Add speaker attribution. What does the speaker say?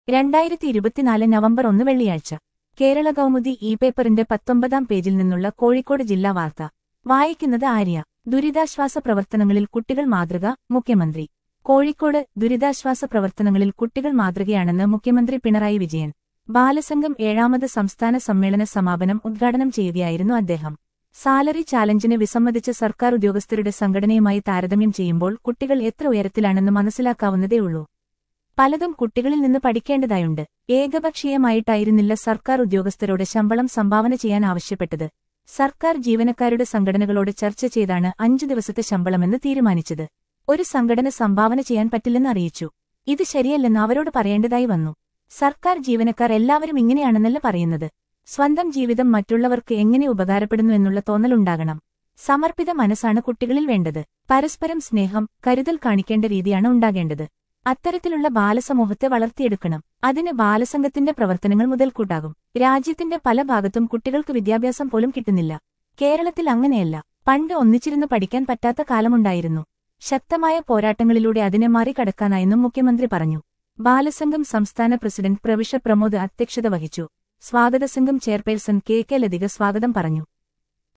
Speaker 1: രണ്ടായിരത്തി ഇരുപത്തിനാല് നവംബർ ഒന്ന് വെള്ളിയാഴ്ച കേരള കൗമുദി ഇ പേപ്പറിന്റെ പത്തൊമ്പതാം പേജിൽ നിന്നുള്ള കോഴിക്കോട് ജില്ലാ വാർത്ത വായിക്കുന്നത് ആര്യ ദുരിതാശ്വാസ പ്രവർത്തനങ്ങളിൽ കുട്ടികൾ മാതൃക മുഖ്യമന്ത്രി കോഴിക്കോട് ദുരിതാശ്വാസ പ്രവർത്തനങ്ങളിൽ കുട്ടികൾ മാതൃകയാണെന്ന് മുഖ്യമന്ത്രി പിണറായി വിജയൻ ബാലസംഘം ഏഴാമത് സംസ്ഥാന സമ്മേളന സമാപനം ഉദ്ഘാടനം ചെയ്യുകയായിരുന്നു അദ്ദേഹം സാലറി ചാലഞ്ചിന് വിസമ്മതിച്ച സർക്കാർ ഉദ്യോഗസ്ഥരുടെ സംഘടനയുമായി താരതമ്യം ചെയ്യുമ്പോൾ കുട്ടികൾ എത്ര ഉയരത്തിലാണെന്ന് മനസ്സിലാക്കാവുന്നതേയുള്ളൂ പലതും കുട്ടികളിൽ നിന്ന് പഠിക്കേണ്ടതായുണ്ട് ഏകപക്ഷീയമായിട്ടായിരുന്നില്ല സർക്കാർ ഉദ്യോഗസ്ഥരോട് ശമ്പളം സംഭാവന ചെയ്യാൻ ആവശ്യപ്പെട്ടത് സർക്കാർ ജീവനക്കാരുടെ സംഘടനകളോട് ചർച്ച ചെയ്താണ് അഞ്ചു ദിവസത്തെ ശമ്പളമെന്ന് തീരുമാനിച്ചത് ഒരു സംഘടന സംഭാവന ചെയ്യാൻ പറ്റില്ലെന്ന് അറിയിച്ചു ഇത് ശരിയല്ലെന്ന് അവരോട് പറയേണ്ടതായി വന്നു സർക്കാർ ജീവനക്കാർ എല്ലാവരും ഇങ്ങനെയാണെന്നല്ല പറയുന്നത് സ്വന്തം ജീവിതം മറ്റുള്ളവർക്ക് എങ്ങനെ ഉപകാരപ്പെടുന്നു എന്നുള്ള തോന്നലുണ്ടാകണം സമർപ്പിത മനസ്സാണ് കുട്ടികളിൽ വേണ്ടത് പരസ്പരം സ്നേഹം കരുതൽ കാണിക്കേണ്ട രീതിയാണ് ഉണ്ടാകേണ്ടത് അത്തരത്തിലുള്ള ബാലസമൂഹത്തെ വളർത്തിയെടുക്കണം അതിന് ബാലസംഘത്തിന്റെ പ്രവർത്തനങ്ങൾ മുതൽക്കൂട്ടാകും രാജ്യത്തിന്റെ പല ഭാഗത്തും കുട്ടികൾക്ക് വിദ്യാഭ്യാസം പോലും കിട്ടുന്നില്ല കേരളത്തിൽ അങ്ങനെയല്ല പണ്ട് ഒന്നിച്ചിരുന്ന് പഠിക്കാൻ പറ്റാത്ത കാലമുണ്ടായിരുന്നു ശക്തമായ പോരാട്ടങ്ങളിലൂടെ അതിനെ മറികടക്കാനായെന്നും മുഖ്യമന്ത്രി പറഞ്ഞു ബാലസംഘം സംസ്ഥാന പ്രസിഡന്റ് പ്രവിശ പ്രമോദ് അധ്യക്ഷത വഹിച്ചു സ്വാഗതസംഘം ചെയർപേഴ്സൺ കെ കെ ലതിക സ്വാഗതം പറഞ്ഞു